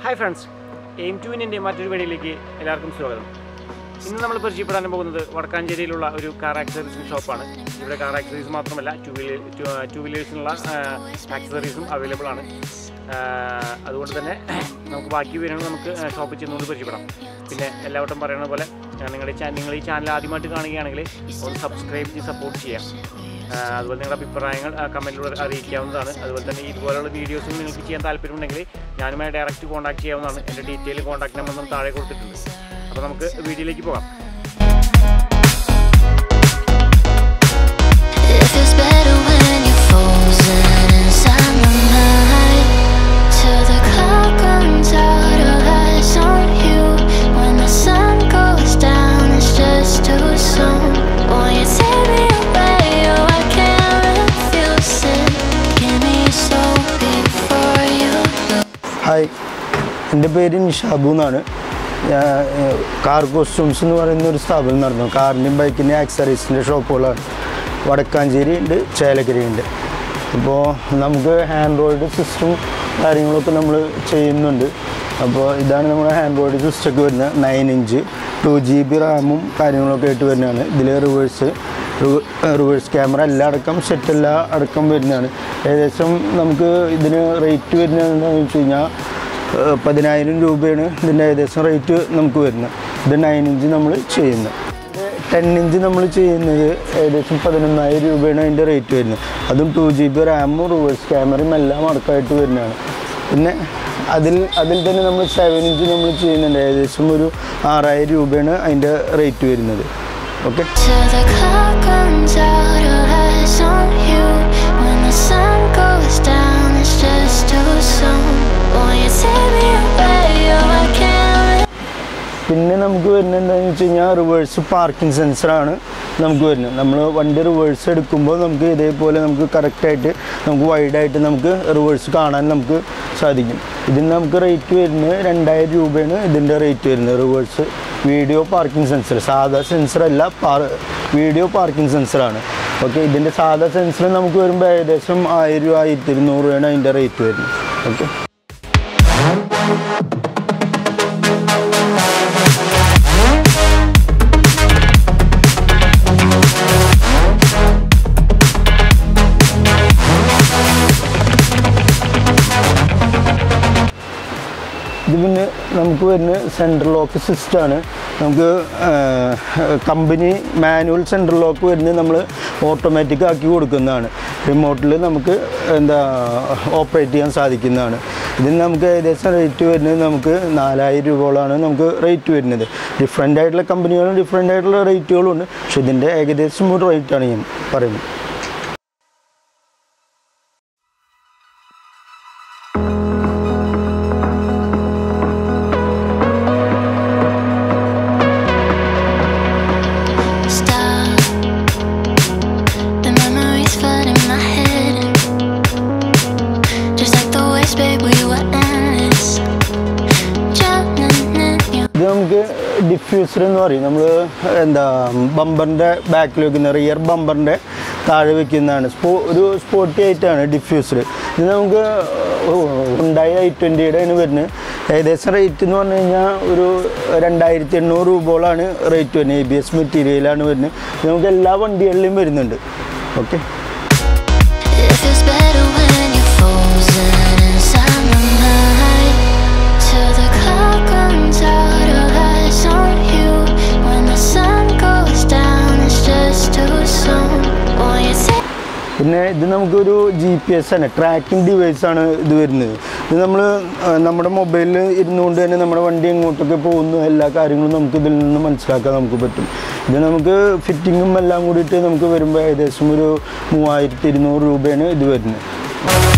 Hi friends aim ടുവിൻ്റെ മറ്റൊരു വീഡിയോയിലേക്ക് എല്ലാവർക്കും സ്വാഗതം ഇന്ന് നമ്മൾ പരിചയപ്പെടാൻ പോകുന്നത് വടക്കാഞ്ചേരിയിലുള്ള ഒരു കാർ ആക്സസറീസിൻ്റെ ഷോപ്പാണ് ഇവിടെ കാർ ആക്സസറീസ് മാത്രമല്ല ടു വീലർ ടു വീലേഴ്സിനുള്ള ആക്സസറീസും അവൈലബിൾ ആണ് ആ, അതുകൊണ്ട് തന്നെ നമുക്ക് ബാക്കി വിവരങ്ങൾ നമുക്ക് ഷോപ്പിൽ ചെന്നുകൊണ്ട് പരിചയപ്പെടാം പിന്നെ എല്ലാവട്ടും പറയുന്നത് പോലെ ആ, നിങ്ങളുടെ ചാ നിങ്ങൾ ഈ ചാനൽ ആദ്യമായിട്ട് കാണുകയാണെങ്കിൽ ഒന്ന് സബ്സ്ക്രൈബ് ചെയ്ത് സപ്പോർട്ട് ചെയ്യാം ആ, അതുപോലെ നിങ്ങളുടെ അഭിപ്രായങ്ങൾ കമൻറ്റിലൂടെ അറിയിക്കാവുന്നതാണ് അതുപോലെ തന്നെ ഇതുപോലുള്ള വീഡിയോസ് നിങ്ങൾക്ക് ചെയ്യാൻ താല്പര്യമുണ്ടെങ്കിൽ ഞാനുമായി ഡയറക്റ്റ് കോൺടാക്ട് ചെയ്യാവുന്നതാണ് എൻ്റെ ഡീറ്റെയിൽ കോൺടാക്ട് നമ്പർ നമ്മൾ താഴെ കൊടുത്തിട്ടുണ്ട് അപ്പോൾ നമുക്ക് വീഡിയോയിലേക്ക് പോകാം It feels better when you're frozen inside my mind. Till the clock runs out of eyes on you. When the sun goes down, it's just too soon. Won't you take me away? Oh, I can't refuse it. Give me so before you go. Hi എൻ്റെ പേര് നിഷാബു എന്നാണ് ഞാൻ ഏഹ്, car costumes എന്ന് പറയുന്ന ഒരു സ്ഥാപനം നടന്നു കാറിൻ്റെയും ബൈക്കിൻ്റെയും ആക്സറീസിൻ്റെ ഷോപ്പുകളാണ് വടക്കാഞ്ചേരി ഉണ്ട് ചേലക്കരി ഉണ്ട് അപ്പോൾ നമുക്ക് ആൻഡ്രോയിഡ് സിസ്റ്റം കാര്യങ്ങളൊക്കെ നമ്മൾ ചെയ്യുന്നുണ്ട് അപ്പോൾ ഇതാണ് നമ്മുടെ ആൻഡ്രോയിഡ് സിസ്റ്റമൊക്കെ വരുന്നത് nine inch two G B റാമും കാര്യങ്ങളൊക്കെ ആയിട്ട് വരുന്നതാണ് ഇതിൽ റിവേഴ്സ് റിവേഴ്സ് ക്യാമറ എല്ലാം അടക്കം സെറ്റ് എല്ലാം അടക്കം വരുന്നതാണ് ഏകദേശം നമുക്ക് ഇതിന് റേറ്റ് വരുന്നത് എന്താണെന്ന് വെച്ച് കഴിഞ്ഞാൽ ഏഹ് പതിനായിരം രൂപയാണ് ഇതിൻ്റെ ഏകദേശം റേറ്റ് നമുക്ക് വരുന്നത് ഇത് നയൻ ഇഞ്ച് നമ്മൾ ചെയ്യുന്നത് ടെൻ ഇഞ്ച് നമ്മൾ ചെയ്യുന്നത് ഏകദേശം പതിനൊന്നായിരം രൂപയാണ് അതിൻ്റെ റേറ്റ് വരുന്നത് അതും ടു ജി ബി റാമും റിവേഴ്സ് ക്യാമറയും എല്ലാം അടക്കമായിട്ട് വരുന്നതാണ് പിന്നെ അതിൽ അതിൽ തന്നെ നമ്മൾ സെവൻ ഇഞ്ച് നമ്മൾ ചെയ്യുന്നുണ്ട് ഏകദേശം ഒരു ആറായിരം രൂപയാണ് അതിൻ്റെ റേറ്റ് വരുന്നത് okay Till the clock runs out of eyes on you. When the sun goes down, it's just too soon. Won't you take me away? Oh, I can't. പിന്നെ നമുക്ക് വരുന്നത് എന്താണെന്ന് വെച്ച് കഴിഞ്ഞാൽ റിവേഴ്സ് പാർക്കിംഗ് സെൻസറാണ് നമുക്ക് വരുന്നത് നമ്മൾ വണ്ടി റിവേഴ്സ് എടുക്കുമ്പോൾ നമുക്ക് ഇതേപോലെ നമുക്ക് കറക്റ്റായിട്ട് നമുക്ക് വൈഡായിട്ട് നമുക്ക് റിവേഴ്സ് കാണാൻ നമുക്ക് സാധിക്കും ഇതിന് നമുക്ക് റേറ്റ് വരുന്നത് രണ്ടായിരം രൂപയാണ് ഇതിൻ്റെ റേറ്റ് വരുന്നത് റിവേഴ്സ് വീഡിയോ പാർക്കിംഗ് സെൻസർ സാധാ സെൻസറല്ല പാർ വീഡിയോ പാർക്കിംഗ് സെൻസറാണ് ഓക്കെ ഇതിൻ്റെ സാധാ സെൻസർ നമുക്ക് വരുമ്പോൾ ഏകദേശം ആയിരം രൂപ ആയിരത്തി ഇരുന്നൂറ് രൂപയാണ് അതിൻ്റെ റേറ്റ് വരുന്നത് ഓക്കെ ഇത് പിന്നെ നമുക്ക് വരുന്ന സെൻട്രൽ ലോക്ക് സിസ്റ്റമാണ് നമുക്ക് കമ്പനി മാനുവൽ സെൻട്രൽ ലോക്ക് വരുന്നത് നമ്മൾ ഓട്ടോമാറ്റിക് ആക്കി കൊടുക്കുന്നതാണ് റിമോട്ടിൽ നമുക്ക് എന്താ ഓപ്പറേറ്റ് ചെയ്യാൻ സാധിക്കുന്നതാണ് ഇതിന് നമുക്ക് ഏകദേശം റേറ്റ് വരുന്നത് നമുക്ക് നാലായിരം രൂപയോളാണ് നമുക്ക് റേറ്റ് വരുന്നത് ഡിഫറെൻ്റ് ആയിട്ടുള്ള കമ്പനികളും ഡിഫറെൻ്റ് ആയിട്ടുള്ള റേറ്റുകളും ഉണ്ട് പക്ഷേ ഇതിൻ്റെ ഏകദേശം ഒരു റേറ്റാണ് ഞാൻ പറയുന്നത് Stop. The memories flood in my head. Just like the waves, babe, we were endless. Drowning in you. ഇത് നമുക്ക് ഡിഫ്യൂസർ എന്ന് പറയും നമ്മൾ എന്താ ബമ്പറിൻ്റെ ബാക്കിൽ വെക്കുന്ന റിയർ ബമ്പറിൻ്റെ താഴെ വെക്കുന്നതാണ് സ്പോ ഒരു സ്പോട്ടി ആയിട്ടാണ് ഡിഫ്യൂസർ ഇത് നമുക്ക് ഉണ്ടായി ഐ ട്വൻറ്റിയുടെ ആണ് വരുന്നത് ഏകദേശം റേറ്റ് എന്ന് പറഞ്ഞു കഴിഞ്ഞാൽ ഒരു രണ്ടായിരത്തി എണ്ണൂറ് രൂപയോളാണ് റേറ്റ് വരുന്നത് എ ബി എസ് മെറ്റീരിയലാണ് വരുന്നത് ഇത് നമുക്ക് എല്ലാ വണ്ടികളിലും വരുന്നുണ്ട് okay It feels better when you're frozen inside my mind. Till the clock runs out of eyes on you. When the sun goes down, it's just too soon. Won't you take പിന്നെ ഇത് നമുക്കൊരു G P S ആണ് tracking device ആണ് ഇത് വരുന്നത് ഇത് നമ്മൾ നമ്മുടെ മൊബൈലിൽ ഇരുന്നുകൊണ്ട് തന്നെ നമ്മുടെ വണ്ടി എങ്ങോട്ടൊക്കെ പോകുന്നു എല്ലാ കാര്യങ്ങളും നമുക്ക് ഇതിൽ നിന്ന് മനസ്സിലാക്കാൻ നമുക്ക് പറ്റും ഇത് നമുക്ക് ഫിറ്റിങ്ങും എല്ലാം കൂടിയിട്ട് നമുക്ക് വരുമ്പോൾ ഏകദേശം ഒരു മൂവായിരത്തി ഇരുന്നൂറ് രൂപയാണ് ഇത് വരുന്നത്